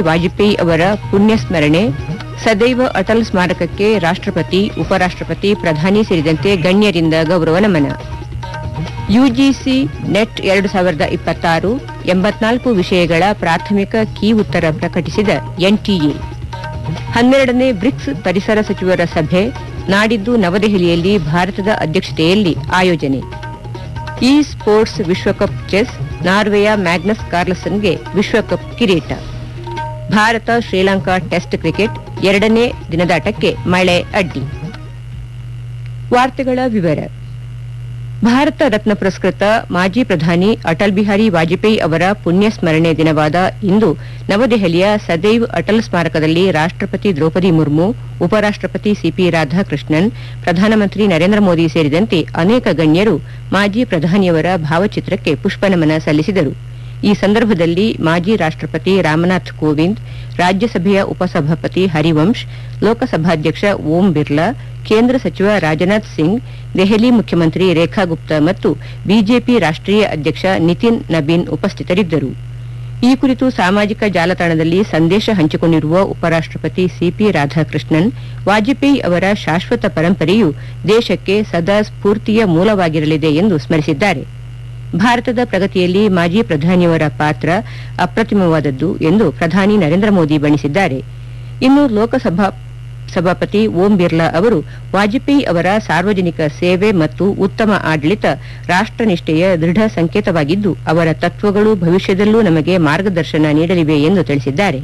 ವಾಜಪೇಯಿ ಅವರ ಪುಣ್ಯಸ್ಮರಣೆ ಸದೈವ ಅಟಲ್ ಸ್ಮಾರಕಕ್ಕೆ ರಾಷ್ಟ್ರಪತಿ ಉಪರಾಷ್ಟ್ರಪತಿ ಪ್ರಧಾನಿ ಸೇರಿದಂತೆ ಗಣ್ಯರಿಂದ ಗೌರವ ನಮನ ಯುಜಿಸಿ ನೆಟ್ ಎರಡು ಸಾವಿರದ ಇಪ್ಪತ್ತಾರು ಎಂಬತ್ನಾಲ್ಕು ವಿಷಯಗಳ ಪ್ರಾಥಮಿಕ ಕೀ ಉತ್ತರ ಪ್ರಕಟಿಸಿದ ಎನ್ಟಿಎ ಹನ್ನೆರಡನೇ ಬ್ರಿಕ್ಸ್ ಪರಿಸರ ಸಚಿವರ ಸಭೆ ನಾಡಿದ್ದು ನವದೆಹಲಿಯಲ್ಲಿ ಭಾರತದ ಅಧ್ಯಕ್ಷತೆಯಲ್ಲಿ ಆಯೋಜನೆ ಇ ಸ್ಪೋರ್ಟ್ಸ್ ವಿಶ್ವಕಪ್ ಚೆಸ್ ನಾರ್ವೆಯ ಮ್ಯಾಗ್ನಸ್ ಕಾರ್ಲಸನ್ಗೆ ವಿಶ್ವಕಪ್ ಕಿರೀಟ ಭಾರತ ಶ್ರೀಲಂಕಾ ಟೆಸ್ಟ್ ಕ್ರಿಕೆಟ್ ಎರಡನೇ ದಿನದಾಟಕ್ಕೆ ಮಳೆ ಅಡ್ಡಿ ವಾರ್ತೆಗಳ ವಿವರ ಭಾರತ ರತ್ನ ಪುರಸ್ಕೃತ ಮಾಜಿ ಪ್ರಧಾನಿ ಅಟಲ್ ಬಿಹಾರಿ ವಾಜಪೇಯಿ ಅವರ ಪುಣ್ಯ ಸ್ಮರಣೆ ದಿನವಾದ ಇಂದು ನವದೆಹಲಿಯ ಸದೈವ್ ಅಟಲ್ ಸ್ಮಾರಕದಲ್ಲಿ ರಾಷ್ಟ್ರಪತಿ ದ್ರೌಪದಿ ಮುರ್ಮು ಉಪರಾಷ್ಟ್ರಪತಿ ಸಿಪಿ ರಾಧಾಕೃಷ್ಣನ್ ಪ್ರಧಾನಮಂತ್ರಿ ನರೇಂದ್ರ ಮೋದಿ ಸೇರಿದಂತೆ ಅನೇಕ ಗಣ್ಯರು ಮಾಜಿ ಪ್ರಧಾನಿಯವರ ಭಾವಚಿತ್ರಕ್ಕೆ ಪುಷ್ಪನಮನ ಸಲ್ಲಿಸಿದರು ಈ ಸಂದರ್ಭದಲ್ಲಿ ಮಾಜಿ ರಾಷ್ಟ್ರಪತಿ ರಾಮನಾಥ್ ಕೋವಿಂದ್ ರಾಜ್ಯಸಭೆಯ ಉಪಸಭಾಪತಿ ಹರಿವಂಶ್ ಲೋಕಸಭಾಧ್ಯಕ್ಷ ಓಂ ಬಿರ್ಲಾ ಕೇಂದ್ರ ಸಚಿವ ರಾಜನಾಥ್ ಸಿಂಗ್ ದೆಹಲಿ ಮುಖ್ಯಮಂತ್ರಿ ರೇಖಾ ಗುಪ್ತಾ ಮತ್ತು ಬಿಜೆಪಿ ರಾಷ್ಟ್ರೀಯ ಅಧ್ಯಕ್ಷ ನಿತಿನ್ ನಬೀನ್ ಉಪಸ್ಥಿತರಿದ್ದರು ಈ ಕುರಿತು ಸಾಮಾಜಿಕ ಜಾಲತಾಣದಲ್ಲಿ ಸಂದೇಶ ಹಂಚಿಕೊಂಡಿರುವ ಉಪರಾಷ್ಟ್ರಪತಿ ಸಿಪಿ ರಾಧಾಕೃಷ್ಣನ್ ವಾಜಪೇಯಿ ಅವರ ಶಾಶ್ವತ ಪರಂಪರೆಯು ದೇಶಕ್ಕೆ ಸದಾ ಸ್ಫೂರ್ತಿಯ ಮೂಲವಾಗಿರಲಿದೆ ಎಂದು ಸ್ಮರಿಸಿದ್ದಾರೆ ಭಾರತದ ಪ್ರಗತಿಯಲ್ಲಿ ಮಾಜಿ ಪ್ರಧಾನಿಯವರ ಪಾತ್ರ ಅಪ್ರತಿಮವಾದದ್ದು ಎಂದು ಪ್ರಧಾನಿ ನರೇಂದ್ರ ಮೋದಿ ಬಣ್ಣಿಸಿದ್ದಾರೆ ಇನ್ನು ಲೋಕಸಭಾ ಸಭಾಪತಿ ಓಂ ಬಿರ್ಲಾ ಅವರು ವಾಜಪೇಯಿ ಅವರ ಸಾರ್ವಜನಿಕ ಸೇವೆ ಮತ್ತು ಉತ್ತಮ ಆಡಳಿತ ರಾಷ್ಟ್ರನಿಷ್ಠೆಯ ದೃಢ ಸಂಕೇತವಾಗಿದ್ದು ಅವರ ತತ್ವಗಳು ಭವಿಷ್ಯದಲ್ಲೂ ನಮಗೆ ಮಾರ್ಗದರ್ಶನ ನೀಡಲಿವೆ ಎಂದು ತಿಳಿಸಿದ್ದಾರೆ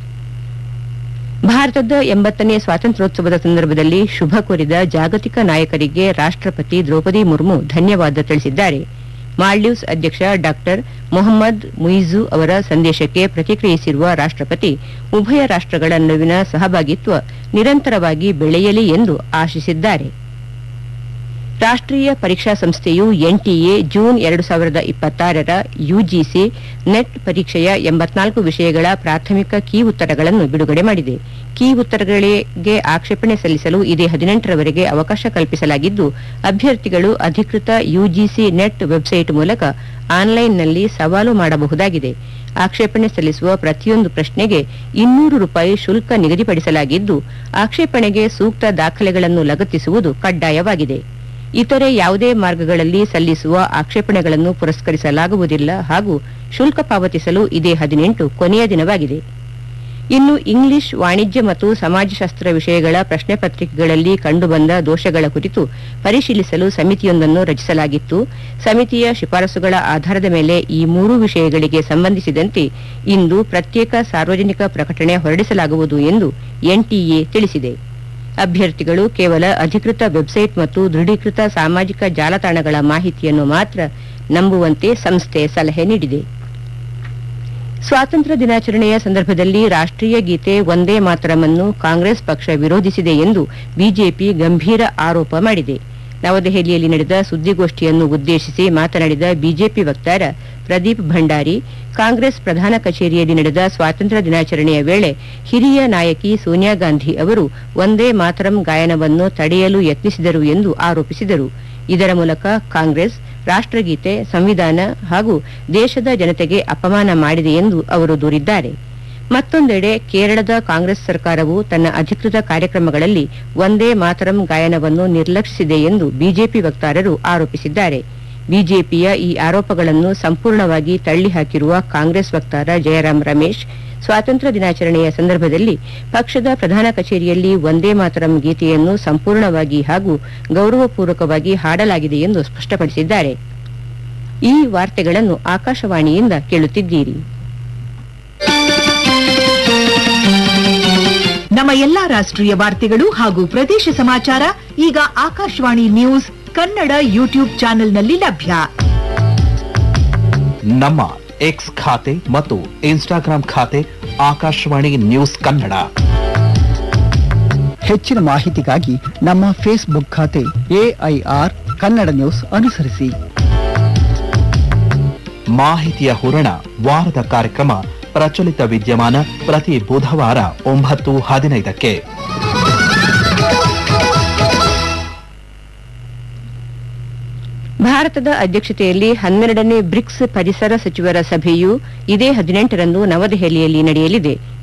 ಭಾರತದ ಎಂಬತ್ತನೇ ಸ್ವಾತಂತ್ರ್ಯೋತ್ಸವದ ಸಂದರ್ಭದಲ್ಲಿ ಶುಭ ಕೋರಿದ ಜಾಗತಿಕ ನಾಯಕರಿಗೆ ರಾಷ್ಟ್ರಪತಿ ದ್ರೌಪದಿ ಮುರ್ಮು ಧನ್ಯವಾದ ತಿಳಿಸಿದ್ದಾರೆ ಮಾಲ್ಡೀವ್ಸ್ ಅಧ್ಯಕ್ಷ ಡಾಕ್ಟರ್ ಮೊಹಮ್ಮದ್ ಮುಯಿಜು ಅವರ ಸಂದೇಶಕ್ಕೆ ಪ್ರತಿಕ್ರಿಯಿಸಿರುವ ರಾಷ್ಟ್ರಪತಿ ಉಭಯ ರಾಷ್ಟ್ರಗಳ ನಡುವಿನ ಸಹಭಾಗಿತ್ವ ನಿರಂತರವಾಗಿ ಬೆಳೆಯಲಿ ಎಂದು ಆಶಿಸಿದ್ದಾರೆ ರಾಷ್ಟ್ರೀಯ ಪರೀಕ್ಷಾ ಸಂಸ್ಥೆಯು ಎನ್ಟಿಎ ಜೂನ್ ಎರಡು ಸಾವಿರದ ಇಪ್ಪತ್ತಾರರ ಯುಜಿಸಿ ನೆಟ್ ಪರೀಕ್ಷೆಯ ಎಂಬತ್ನಾಲ್ಕು ವಿಷಯಗಳ ಪ್ರಾಥಮಿಕ ಕೀ ಉತ್ತರಗಳನ್ನು ಬಿಡುಗಡೆ ಮಾಡಿದೆ ಕೀ ಉತ್ತರಗಳಿಗೆ ಆಕ್ಷೇಪಣೆ ಸಲ್ಲಿಸಲು ಇದೇ ಹದಿನೆಂಟರವರೆಗೆ ಅವಕಾಶ ಕಲ್ಪಿಸಲಾಗಿದ್ದು ಅಭ್ಯರ್ಥಿಗಳು ಅಧಿಕೃತ ಯುಜಿಸಿ ನೆಟ್ ವೆಬ್ಸೈಟ್ ಮೂಲಕ ಆನ್ಲೈನ್ನಲ್ಲಿ ಸವಾಲು ಮಾಡಬಹುದಾಗಿದೆ ಆಕ್ಷೇಪಣೆ ಸಲ್ಲಿಸುವ ಪ್ರತಿಯೊಂದು ಪ್ರಶ್ನೆಗೆ ಇನ್ನೂರು ರೂಪಾಯಿ ಶುಲ್ಕ ನಿಗದಿಪಡಿಸಲಾಗಿದ್ದು ಆಕ್ಷೇಪಣೆಗೆ ಸೂಕ್ತ ದಾಖಲೆಗಳನ್ನು ಲಗತ್ತಿಸುವುದು ಕಡ್ಡಾಯವಾಗಿದೆ ಇತರೆ ಯಾವುದೇ ಮಾರ್ಗಗಳಲ್ಲಿ ಸಲ್ಲಿಸುವ ಆಕ್ಷೇಪಣೆಗಳನ್ನು ಪುರಸ್ಕರಿಸಲಾಗುವುದಿಲ್ಲ ಹಾಗೂ ಶುಲ್ಕ ಪಾವತಿಸಲು ಇದೇ ಹದಿನೆಂಟು ಕೊನೆಯ ದಿನವಾಗಿದೆ ಇನ್ನು ಇಂಗ್ಲಿಷ್ ವಾಣಿಜ್ಯ ಮತ್ತು ಸಮಾಜಶಾಸ್ತ್ರ ವಿಷಯಗಳ ಪ್ರಶ್ನೆ ಪತ್ರಿಕೆಗಳಲ್ಲಿ ಕಂಡುಬಂದ ದೋಷಗಳ ಕುರಿತು ಪರಿಶೀಲಿಸಲು ಸಮಿತಿಯೊಂದನ್ನು ರಚಿಸಲಾಗಿತ್ತು ಸಮಿತಿಯ ಶಿಫಾರಸುಗಳ ಆಧಾರದ ಮೇಲೆ ಈ ಮೂರು ವಿಷಯಗಳಿಗೆ ಸಂಬಂಧಿಸಿದಂತೆ ಇಂದು ಪ್ರತ್ಯೇಕ ಸಾರ್ವಜನಿಕ ಪ್ರಕಟಣೆ ಹೊರಡಿಸಲಾಗುವುದು ಎಂದು ಎನ್ಟಿಎ ತಿಳಿಸಿದೆ ಅಭ್ಯರ್ಥಿಗಳು ಕೇವಲ ಅಧಿಕೃತ ವೆಬ್ಸೈಟ್ ಮತ್ತು ದೃಢೀಕೃತ ಸಾಮಾಜಿಕ ಜಾಲತಾಣಗಳ ಮಾಹಿತಿಯನ್ನು ಮಾತ್ರ ನಂಬುವಂತೆ ಸಂಸ್ಥೆ ಸಲಹೆ ನೀಡಿದೆ ಸ್ವಾತಂತ್ರ್ಯ ದಿನಾಚರಣೆಯ ಸಂದರ್ಭದಲ್ಲಿ ರಾಷ್ಟ್ರೀಯ ಗೀತೆ ಒಂದೇ ಮಾತರಮನ್ನು ಕಾಂಗ್ರೆಸ್ ಪಕ್ಷ ವಿರೋಧಿಸಿದೆ ಎಂದು ಬಿಜೆಪಿ ಗಂಭೀರ ಆರೋಪ ಮಾಡಿದೆ ನವದೆಹಲಿಯಲ್ಲಿ ನಡೆದ ಸುದ್ದಿಗೋಷ್ಠಿಯನ್ನು ಉದ್ದೇಶಿಸಿ ಮಾತನಾಡಿದ ಬಿಜೆಪಿ ವಕ್ತಾರ ಪ್ರದೀಪ್ ಭಂಡಾರಿ ಕಾಂಗ್ರೆಸ್ ಪ್ರಧಾನ ಕಚೇರಿಯಲ್ಲಿ ನಡೆದ ಸ್ವಾತಂತ್ರ್ಯ ದಿನಾಚರಣೆಯ ವೇಳೆ ಹಿರಿಯ ನಾಯಕಿ ಸೋನಿಯಾ ಗಾಂಧಿ ಅವರು ಒಂದೇ ಮಾತರಂ ಗಾಯನವನ್ನು ತಡೆಯಲು ಯತ್ನಿಸಿದರು ಎಂದು ಆರೋಪಿಸಿದರು ಇದರ ಮೂಲಕ ಕಾಂಗ್ರೆಸ್ ರಾಷ್ಟ್ರಗೀತೆ ಸಂವಿಧಾನ ಹಾಗೂ ದೇಶದ ಜನತೆಗೆ ಅಪಮಾನ ಮಾಡಿದೆ ಎಂದು ಅವರು ದೂರಿದ್ದಾರೆ ಮತ್ತೊಂದೆಡೆ ಕೇರಳದ ಕಾಂಗ್ರೆಸ್ ಸರ್ಕಾರವು ತನ್ನ ಅಧಿಕೃತ ಕಾರ್ಯಕ್ರಮಗಳಲ್ಲಿ ಒಂದೇ ಮಾತರಂ ಗಾಯನವನ್ನು ನಿರ್ಲಕ್ಷಿಸಿದೆ ಎಂದು ಬಿಜೆಪಿ ವಕ್ತಾರರು ಆರೋಪಿಸಿದ್ದಾರೆ ಬಿಜೆಪಿಯ ಈ ಆರೋಪಗಳನ್ನು ಸಂಪೂರ್ಣವಾಗಿ ತಳ್ಳಿಹಾಕಿರುವ ಕಾಂಗ್ರೆಸ್ ವಕ್ತಾರ ಜಯರಾಮ್ ರಮೇಶ್ ಸ್ವಾತಂತ್ರ್ಯ ದಿನಾಚರಣೆಯ ಸಂದರ್ಭದಲ್ಲಿ ಪಕ್ಷದ ಪ್ರಧಾನ ಕಚೇರಿಯಲ್ಲಿ ಒಂದೇ ಮಾತರಂ ಗೀತೆಯನ್ನು ಸಂಪೂರ್ಣವಾಗಿ ಹಾಗೂ ಗೌರವಪೂರ್ವಕವಾಗಿ ಹಾಡಲಾಗಿದೆ ಎಂದು ಸ್ಪಷ್ಟಪಡಿಸಿದ್ದಾರೆ ಈ ವಾರ್ತೆಗಳನ್ನು ಆಕಾಶವಾಣಿಯಿಂದ ಕೇಳುತ್ತಿದ್ದೀರಿ ನಮ್ಮ ಎಲ್ಲಾ ರಾಷ್ಟ್ರೀಯ ವಾರ್ತೆಗಳು ಹಾಗೂ ಪ್ರದೇಶ ಸಮಾಚಾರ ಈಗ ಆಕಾಶವಾಣಿ ನ್ಯೂಸ್ ಕನ್ನಡ ಯೂಟ್ಯೂಬ್ ಚಾನೆಲ್ನಲ್ಲಿ ಲಭ್ಯ ನಮ್ಮ ಎಕ್ಸ್ ಖಾತೆ ಮತ್ತು ಇನ್ಸ್ಟಾಗ್ರಾಂ ಖಾತೆ ಆಕಾಶವಾಣಿ ನ್ಯೂಸ್ ಕನ್ನಡ ಹೆಚ್ಚಿನ ಮಾಹಿತಿಗಾಗಿ ನಮ್ಮ ಫೇಸ್ಬುಕ್ ಖಾತೆ ಎಐಆರ್ ಕನ್ನಡ ನ್ಯೂಸ್ ಅನುಸರಿಸಿ ಮಾಹಿತಿಯ ಹೂರಣ ವಾರದ ಕಾರ್ಯಕ್ರಮ ಪ್ರಚಲಿತ ವಿದ್ಯಮಾನ ಪ್ರತಿ ಬುಧವಾರ ಒಂಬತ್ತು ಹದಿನೈದಕ್ಕೆ ಭಾರತದ ಅಧ್ಯಕ್ಷತೆಯಲ್ಲಿ ಹನ್ನೆರಡನೇ ಬ್ರಿಕ್ಸ್ ಪರಿಸರ ಸಚಿವರ ಸಭೆಯು ಇದೇ ಹದಿನೆಂಟರಂದು ನವದೆಹಲಿಯಲ್ಲಿ ನಡೆಯಲಿದೆ